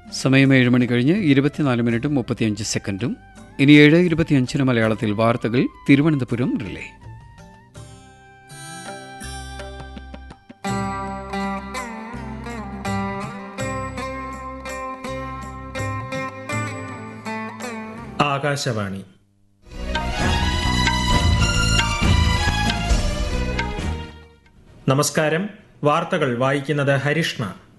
സമയം ഏഴ് മണി കഴിഞ്ഞ് ഇരുപത്തിനാല് മിനിറ്റും മുപ്പത്തിയഞ്ച് സെക്കൻഡും ഇനി ഏഴ് ഇരുപത്തിയഞ്ചിന് മലയാളത്തിൽ വാർത്തകൾ തിരുവനന്തപുരം റിലേ ആകാശവാണി നമസ്കാരം വാർത്തകൾ വായിക്കുന്നത് ഹരിഷ്ണ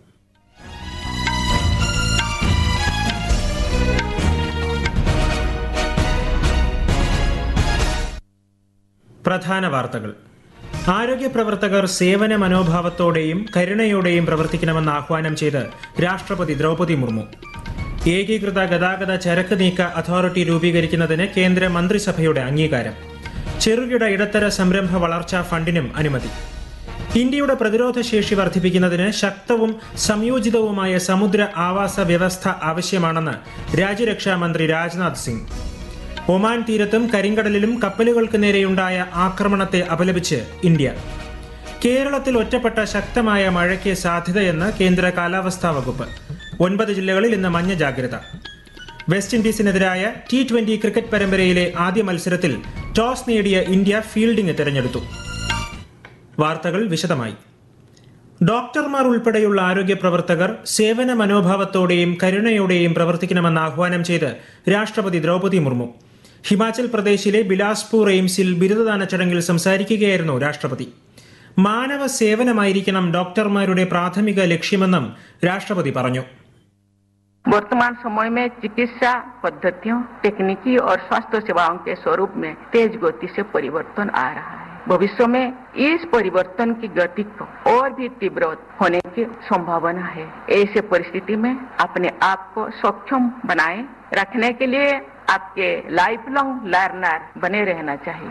പ്രധാന വാർത്തകൾ ആരോഗ്യ പ്രവർത്തകർ സേവന മനോഭാവത്തോടെയും കരുണയോടെയും പ്രവർത്തിക്കണമെന്ന് ആഹ്വാനം ചെയ്ത് രാഷ്ട്രപതി ദ്രൗപദി മുർമു ഏകീകൃത ഗതാഗത ചരക്ക് നീക്ക അതോറിറ്റി രൂപീകരിക്കുന്നതിന് കേന്ദ്ര മന്ത്രിസഭയുടെ അംഗീകാരം ചെറുകിട ഇടത്തര സംരംഭ വളർച്ചാ ഫണ്ടിനും അനുമതി ഇന്ത്യയുടെ പ്രതിരോധ ശേഷി വർദ്ധിപ്പിക്കുന്നതിന് ശക്തവും സംയോജിതവുമായ സമുദ്ര ആവാസ വ്യവസ്ഥ ആവശ്യമാണെന്ന് രാജ്യരക്ഷാ മന്ത്രി രാജ്നാഥ് സിംഗ് ഒമാൻ തീരത്തും കരിങ്കടലിലും കപ്പലുകൾക്ക് നേരെയുണ്ടായ ആക്രമണത്തെ അപലപിച്ച് ഇന്ത്യ കേരളത്തിൽ ഒറ്റപ്പെട്ട ശക്തമായ മഴയ്ക്ക് സാധ്യതയെന്ന് കേന്ദ്ര കാലാവസ്ഥാ വകുപ്പ് ഒൻപത് ജില്ലകളിൽ ഇന്ന് മഞ്ഞ ജാഗ്രത വെസ്റ്റ് ഇൻഡീസിനെതിരായ ടി ട്വന്റി ക്രിക്കറ്റ് പരമ്പരയിലെ ആദ്യ മത്സരത്തിൽ ടോസ് നേടിയ ഇന്ത്യ ഫീൽഡിംഗ് തിരഞ്ഞെടുത്തു വാർത്തകൾ വിശദമായി ഡോക്ടർമാർ ഉൾപ്പെടെയുള്ള ആരോഗ്യ പ്രവർത്തകർ സേവന മനോഭാവത്തോടെയും കരുണയോടെയും പ്രവർത്തിക്കണമെന്ന് ആഹ്വാനം ചെയ്ത് രാഷ്ട്രപതി ദ്രൗപദി മുർമു ഹിമാചൽ പ്രദേശിലെ ബിലാസ്പൂർ എയിംസിൽ ബിരുദദാന ചടങ്ങിൽ സംസാരിക്കുകയായിരുന്നു രാഷ്ട്രപതി മാനവ സേവനമായിരിക്കണം ഡോക്ടർമാരുടെ പ്രാഥമിക ലക്ഷ്യമെന്നും രാഷ്ട്രപതി പറഞ്ഞു वर्तमान समय में चिकित्सा पद्धतियों तकनीकी और स्वास्थ्य सेवाओं के स्वरूप में तेज गति से परिवर्तन आ रहा है भविष्य में इस परिवर्तन की गति को और भी तीव्र होने की संभावना है ऐसे परिस्थिति में अपने आप को सक्षम बनाए रखने के लिए आपके लाइफ लॉन्ग लर्नर बने रहना चाहिए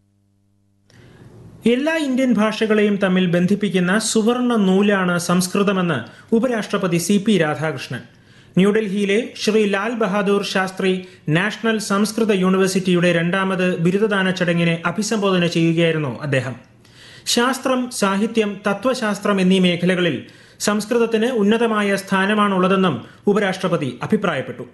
എല്ലാ ഇന്ത്യൻ ഭാഷകളെയും തമ്മിൽ ബന്ധിപ്പിക്കുന്ന സുവർണ നൂലാണ് സംസ്കൃതമെന്ന് ഉപരാഷ്ട്രപതി സി പി രാധാകൃഷ്ണൻ ന്യൂഡൽഹിയിലെ ശ്രീ ലാൽ ബഹാദൂർ ശാസ്ത്രി നാഷണൽ സംസ്കൃത യൂണിവേഴ്സിറ്റിയുടെ രണ്ടാമത് ബിരുദദാന ചടങ്ങിനെ അഭിസംബോധന ചെയ്യുകയായിരുന്നു അദ്ദേഹം ശാസ്ത്രം സാഹിത്യം തത്വശാസ്ത്രം എന്നീ മേഖലകളിൽ സംസ്കൃതത്തിന് ഉന്നതമായ സ്ഥാനമാണുള്ളതെന്നും ഉപരാഷ്ട്രപതി അഭിപ്രായപ്പെട്ടു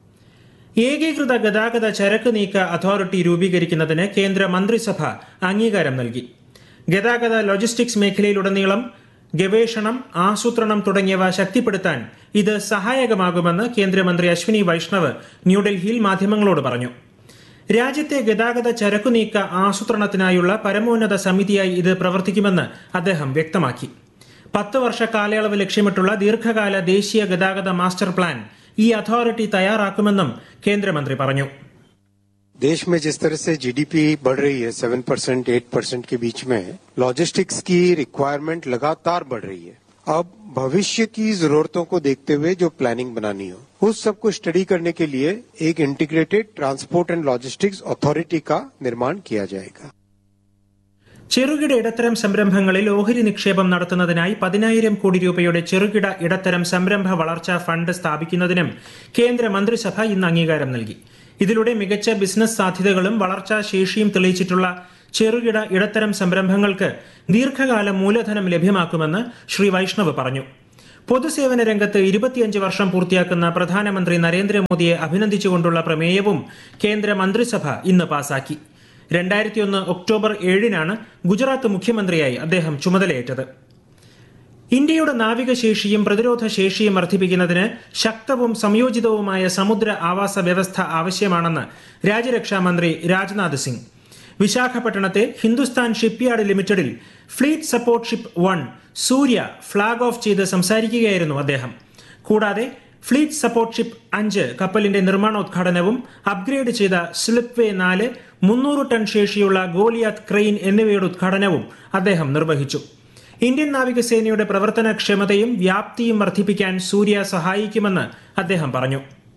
ഏകീകൃത ഗതാഗത ചരക്ക് നീക്ക അതോറിറ്റി രൂപീകരിക്കുന്നതിന് കേന്ദ്ര മന്ത്രിസഭ അംഗീകാരം നൽകി ഗതാഗത ലോജിസ്റ്റിക്സ് മേഖലയിലുടനീളം ഗവേഷണം ആസൂത്രണം തുടങ്ങിയവ ശക്തിപ്പെടുത്താൻ ഇത് സഹായകമാകുമെന്ന് കേന്ദ്രമന്ത്രി അശ്വിനി വൈഷ്ണവ് ന്യൂഡൽഹിയിൽ മാധ്യമങ്ങളോട് പറഞ്ഞു രാജ്യത്തെ ഗതാഗത ചരക്കു നീക്ക ആസൂത്രണത്തിനായുള്ള പരമോന്നത സമിതിയായി ഇത് പ്രവർത്തിക്കുമെന്ന് അദ്ദേഹം വ്യക്തമാക്കി പത്ത് വർഷ കാലയളവ് ലക്ഷ്യമിട്ടുള്ള ദീർഘകാല ദേശീയ ഗതാഗത മാസ്റ്റർ പ്ലാൻ ഈ അതോറിറ്റി തയ്യാറാക്കുമെന്നും കേന്ദ്രമന്ത്രി പറഞ്ഞു देश में जिस तरह से जीडीपी बढ़ रही है सेवन परसेंट एट परसेंट के बीच में लॉजिस्टिक्स की रिक्वायरमेंट लगातार बढ़ रही है अब भविष्य की जरूरतों को देखते हुए जो प्लानिंग बनानी हो उस सब को स्टडी करने के लिए एक integrated transport and logistics authority का निर्माण किया जाएगा ചെറുകിട ഇടത്തരം സംരംഭങ്ങളിൽ ഓഹരി നിക്ഷേപം നടത്തുന്നതിനായി പതിനായിരം കോടി രൂപയുടെ ചെറുകിട ഇടത്തരം സംരംഭ വളർച്ചാ ഫണ്ട് സ്ഥാപിക്കുന്നതിനും കേന്ദ്ര മന്ത്രിസഭ ഇന്ന് അംഗീകാരം നൽകി ഇതിലൂടെ മികച്ച ബിസിനസ് സാധ്യതകളും വളർച്ചാ ശേഷിയും തെളിയിച്ചിട്ടുള്ള ചെറുകിട ഇടത്തരം സംരംഭങ്ങൾക്ക് ദീർഘകാല മൂലധനം ലഭ്യമാക്കുമെന്ന് ശ്രീ വൈഷ്ണവ് പറഞ്ഞു പൊതുസേവന രംഗത്ത് ഇരുപത്തിയഞ്ച് വർഷം പൂർത്തിയാക്കുന്ന പ്രധാനമന്ത്രി നരേന്ദ്രമോദിയെ അഭിനന്ദിച്ചുകൊണ്ടുള്ള പ്രമേയവും കേന്ദ്ര മന്ത്രിസഭ ഇന്ന് പാസാക്കി രണ്ടായിരത്തി ഒന്ന് ഒക്ടോബർ ഏഴിനാണ് ഗുജറാത്ത് മുഖ്യമന്ത്രിയായി അദ്ദേഹം ചുമതലയേറ്റത് ഇന്ത്യയുടെ നാവികശേഷിയും പ്രതിരോധ ശേഷിയും വർദ്ധിപ്പിക്കുന്നതിന് ശക്തവും സംയോജിതവുമായ സമുദ്ര ആവാസ വ്യവസ്ഥ ആവശ്യമാണെന്ന് രാജ്യരക്ഷാ മന്ത്രി രാജ്നാഥ് സിംഗ് വിശാഖപട്ടണത്തെ ഹിന്ദുസ്ഥാൻ ഷിപ്പ്യാർഡ് ലിമിറ്റഡിൽ fleet support ship one Surya flag off ചെയ്ത് സംസാരിക്കുകയായിരുന്നു അദ്ദേഹം കൂടാതെ ഫ്ലീറ്റ് സപ്പോർട്ട് ഷിപ്പ് അഞ്ച് കപ്പലിന്റെ നിർമ്മാണോദ്ഘാടനവും അപ്ഗ്രേഡ് ചെയ്ത സ്ലിപ്പ് വേ നാല് മുന്നൂറ് ടൺ ശേഷിയുള്ള ഗോലിയാത്ത് ക്രെയിൻ എന്നിവയുടെ ഉദ്ഘാടനവും അദ്ദേഹം നിർവഹിച്ചു ഇന്ത്യൻ നാവികസേനയുടെ പ്രവർത്തനക്ഷമതയും വ്യാപ്തിയും വർദ്ധിപ്പിക്കാൻ സൂര്യ സഹായിക്കുമെന്ന് അദ്ദേഹം പറഞ്ഞു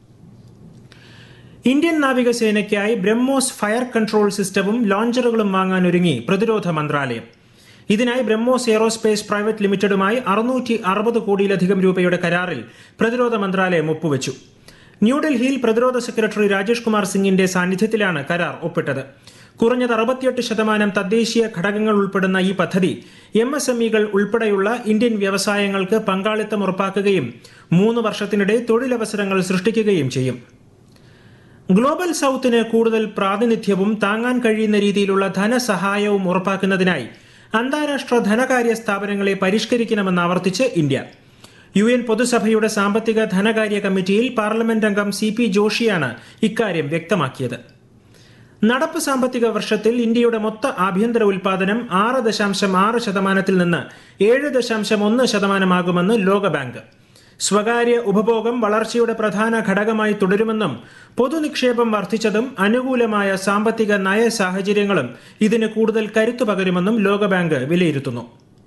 ഇന്ത്യൻ നാവികസേനയ്ക്കായി ബ്രഹ്മോസ് ഫയർ കൺട്രോൾ സിസ്റ്റവും ലോഞ്ചറുകളും വാങ്ങാൻ ഒരുങ്ങി പ്രതിരോധ മന്ത്രാലയം ഇതിനായി ബ്രഹ്മോസ് എയറോസ്പേസ് പ്രൈവറ്റ് ലിമിറ്റഡുമായി അറുന്നൂറ്റി അറുപത് കോടിയിലധികം രൂപയുടെ കരാറിൽ പ്രതിരോധ മന്ത്രാലയം ഒപ്പുവച്ചു ന്യൂഡൽഹിയിൽ പ്രതിരോധ സെക്രട്ടറി രാജേഷ് കുമാർ സിംഗിന്റെ സാന്നിധ്യത്തിലാണ് കരാർ ഒപ്പിട്ടത് കുറഞ്ഞത് അറുപത്തിയെട്ട് ശതമാനം തദ്ദേശീയ ഘടകങ്ങൾ ഉൾപ്പെടുന്ന ഈ പദ്ധതി എം എസ് എം ഇകൾ ഉൾപ്പെടെയുള്ള ഇന്ത്യൻ വ്യവസായങ്ങൾക്ക് പങ്കാളിത്തം ഉറപ്പാക്കുകയും മൂന്ന് വർഷത്തിനിടെ തൊഴിലവസരങ്ങൾ സൃഷ്ടിക്കുകയും ചെയ്യും ഗ്ലോബൽ സൌത്തിന് കൂടുതൽ പ്രാതിനിധ്യവും താങ്ങാൻ കഴിയുന്ന രീതിയിലുള്ള ധനസഹായവും ഉറപ്പാക്കുന്നതിനായി അന്താരാഷ്ട്ര ധനകാര്യ സ്ഥാപനങ്ങളെ പരിഷ്കരിക്കണമെന്ന് ആവർത്തിച്ച് ഇന്ത്യ യു എൻ പൊതുസഭയുടെ സാമ്പത്തിക ധനകാര്യ കമ്മിറ്റിയിൽ പാർലമെന്റ് അംഗം സി പി ജോഷിയാണ് ഇക്കാര്യം വ്യക്തമാക്കിയത് നടപ്പ് സാമ്പത്തിക വർഷത്തിൽ ഇന്ത്യയുടെ മൊത്ത ആഭ്യന്തര ഉൽപാദനം ആറ് ദശാംശം ആറ് ശതമാനത്തിൽ നിന്ന് ഏഴ് ദശാംശം ഒന്ന് ശതമാനമാകുമെന്ന് ലോകബാങ്ക് സ്വകാര്യ ഉപഭോഗം വളർച്ചയുടെ പ്രധാന ഘടകമായി തുടരുമെന്നും പൊതുനിക്ഷേപം വർദ്ധിച്ചതും അനുകൂലമായ സാമ്പത്തിക നയ സാഹചര്യങ്ങളും ഇതിന് കൂടുതൽ കരുത്തു പകരുമെന്നും ലോകബാങ്ക് വിലയിരുത്തുന്നു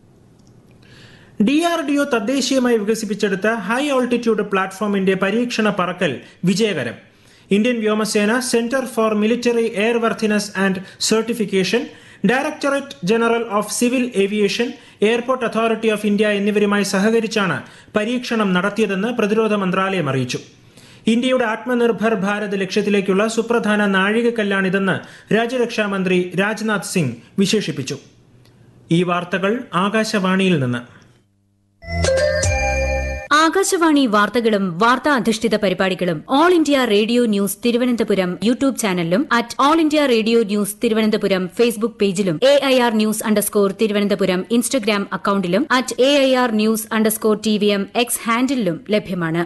ഡി ആർ ഡി ഒ തദ്ദേശീയമായി വികസിപ്പിച്ചെടുത്ത ഹൈ ഓൾട്ടിറ്റ്യൂഡ് പ്ലാറ്റ്ഫോമിന്റെ പരീക്ഷണ പറക്കൽ വിജയകരം ഇന്ത്യൻ വ്യോമസേന centre for military airworthiness and certification directorate general of civil aviation airport authority of India എന്നിവരുമായി സഹകരിച്ചാണ് പരീക്ഷണം നടത്തിയതെന്ന് പ്രതിരോധ മന്ത്രാലയം അറിയിച്ചു ഇന്ത്യയുടെ ആത്മനിർഭർ ഭാരത് ലക്ഷ്യത്തിലേക്കുള്ള സുപ്രധാന നാഴികക്കല്ലാണിതെന്ന് രാജ്യരക്ഷാമന്ത്രി രാജ്നാഥ് സിംഗ് വിശേഷിപ്പിച്ചു ഈ വാർത്തകൾ ആകാശവാണിയിൽ നിന്ന് ആകാശവാണി വാർത്തകളും വാർത്താ അധിഷ്ഠിത പരിപാടികളും all India radio news Thiruvananthapuram YouTube ചാനലിലും at all India radio news Thiruvananthapuram Facebook പേജിലും A I R news underscore Thiruvananthapuram Instagram അക്കൌണ്ടിലും at A I R news underscore T V M X ഹാൻഡിലും ലഭ്യമാണ്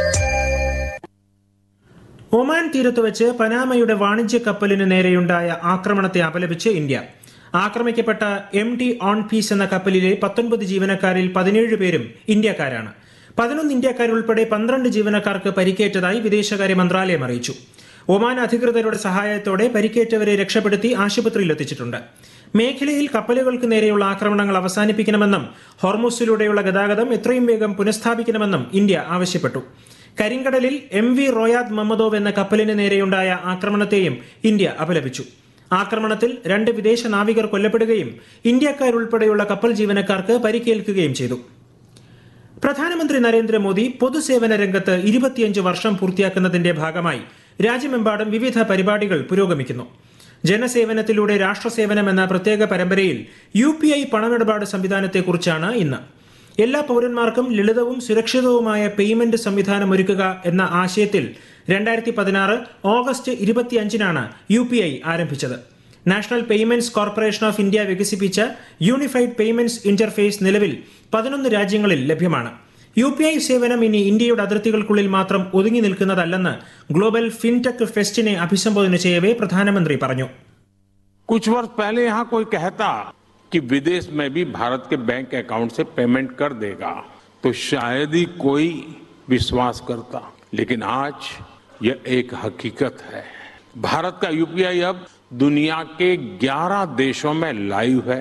ഒമാൻ തീരത്ത് വെച്ച് പനാമയുടെ വാണിജ്യ കപ്പലിന് നേരെയുണ്ടായ ആക്രമണത്തെ അപലപിച്ച് ഇന്ത്യ ആക്രമിക്കപ്പെട്ട എം ടി ഓൺ പീസ് എന്ന കപ്പലിലെ പത്തൊൻപത് ജീവനക്കാരിൽ പതിനേഴ് പേരും ഇന്ത്യക്കാരാണ് പതിനൊന്ന് ഇന്ത്യക്കാരുൾപ്പെടെ പന്ത്രണ്ട് ജീവനക്കാർക്ക് പരിക്കേറ്റതായി വിദേശകാര്യ മന്ത്രാലയം അറിയിച്ചു ഒമാൻ അധികൃതരുടെ സഹായത്തോടെ പരിക്കേറ്റവരെ രക്ഷപ്പെടുത്തി ആശുപത്രിയിലെത്തിച്ചിട്ടുണ്ട് മേഖലയിൽ കപ്പലുകൾക്ക് നേരെയുള്ള ആക്രമണങ്ങൾ അവസാനിപ്പിക്കണമെന്നും ഹോർമൂസിലൂടെയുള്ള ഗതാഗതം എത്രയും വേഗം പുനഃസ്ഥാപിക്കണമെന്നും ഇന്ത്യ ആവശ്യപ്പെട്ടു കരിങ്കടലിൽ എം വി റോയാദ് മമ്മദോവ് എന്ന കപ്പലിന് നേരെയുണ്ടായ ആക്രമണത്തെയും ഇന്ത്യ അപലപിച്ചു ആക്രമണത്തിൽ രണ്ട് വിദേശ നാവികർ കൊല്ലപ്പെടുകയും ഇന്ത്യക്കാരുൾപ്പെടെയുള്ള കപ്പൽ ജീവനക്കാർക്ക് പരിക്കേൽക്കുകയും ചെയ്തു പ്രധാനമന്ത്രി നരേന്ദ്രമോദി പൊതുസേവന രംഗത്ത് ഇരുപത്തിയഞ്ച് വർഷം പൂർത്തിയാക്കുന്നതിന്റെ ഭാഗമായി രാജ്യമെമ്പാടും വിവിധ പരിപാടികൾ പുരോഗമിക്കുന്നു ജനസേവനത്തിലൂടെ രാഷ്ട്രസേവനം എന്ന പ്രത്യേക പരമ്പരയിൽ യു പി ഐ പണമിടപാട് സംവിധാനത്തെക്കുറിച്ചാണ് ഇന്ന് എല്ലാ പൗരന്മാർക്കും ലളിതവും സുരക്ഷിതവുമായ പേയ്മെന്റ് സംവിധാനം ഒരുക്കുക എന്ന ആശയത്തിൽ രണ്ടായിരത്തി പതിനാറ് ഓഗസ്റ്റ് ഇരുപത്തിയഞ്ചിനാണ് യു പി ഐ ആരംഭിച്ചത് national payments corporation of India വികസിപ്പിച്ച യൂണിഫൈഡ് പേയ്മെന്റ്സ് ഇന്റർഫേസ് നിലവിൽ പതിനൊന്ന് രാജ്യങ്ങളിൽ ലഭ്യമാണ് യു പി ഐ സേവനം ഇനി ഇന്ത്യയുടെ അതിർത്തികൾക്കുള്ളിൽ മാത്രം ഒതുങ്ങി നിൽക്കുന്നതല്ലെന്ന് ഗ്ലോബൽ ഫിൻടെക് ഫെസ്റ്റിനെ അഭിസംബോധന ചെയ്യവേ പ്രധാനമന്ത്രി പറഞ്ഞു कुछ वर्ष पहले यहाँ कोई कहता कि विदेश में भी भारत के बैंक अकाउंट से पेमेंट कर देगा तो शायद ही कोई विश्वास करता लेकिन आज यह एक हकीकत है भारत का यूपीआई अब दुनिया के 11 देशों में लाइव है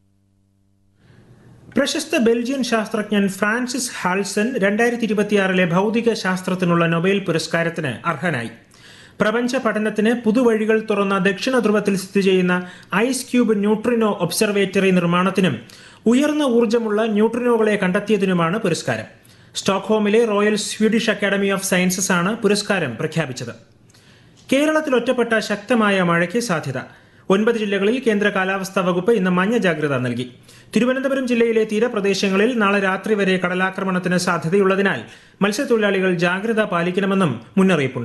പ്രശസ്ത ബെൽജിയൻ ശാസ്ത്രജ്ഞൻ ഫ്രാൻസിസ് ഹാൾസൺ രണ്ടായിരത്തി ഇരുപത്തിയാറിലെ ഭൗതിക ശാസ്ത്രത്തിനുള്ള നൊബേൽ പുരസ്കാരത്തിന് അർഹനായി പ്രപഞ്ച പഠനത്തിന് പുതുവഴികൾ തുറന്ന ദക്ഷിണ ധ്രുവത്തിൽ സ്ഥിതി ചെയ്യുന്ന ഐസ് ക്യൂബ് ന്യൂട്രിനോ ഒബ്സർവേറ്ററി നിർമ്മാണത്തിനും ഉയർന്ന ഊർജ്ജമുള്ള ന്യൂട്രിനോകളെ കണ്ടെത്തിയതിനുമാണ് പുരസ്കാരം സ്റ്റോക്ക്ഹോമിലെ royal Swedish academy of sciences ആണ് പുരസ്കാരം പ്രഖ്യാപിച്ചത് കേരളത്തിൽ ഒറ്റപ്പെട്ട ശക്തമായ മഴയ്ക്ക് സാധ്യത ഒൻപത് ജില്ലകളിൽ കേന്ദ്ര കാലാവസ്ഥാ വകുപ്പ് ഇന്ന് മഞ്ഞ ജാഗ്രത നൽകി തിരുവനന്തപുരം ജില്ലയിലെ തീരപ്രദേശങ്ങളിൽ നാളെ രാത്രി വരെ കടലാക്രമണത്തിന് സാധ്യതയുള്ളതിനാൽ മത്സ്യത്തൊഴിലാളികൾ ജാഗ്രത പാലിക്കണമെന്നും മുന്നറിയിപ്പുണ്ട്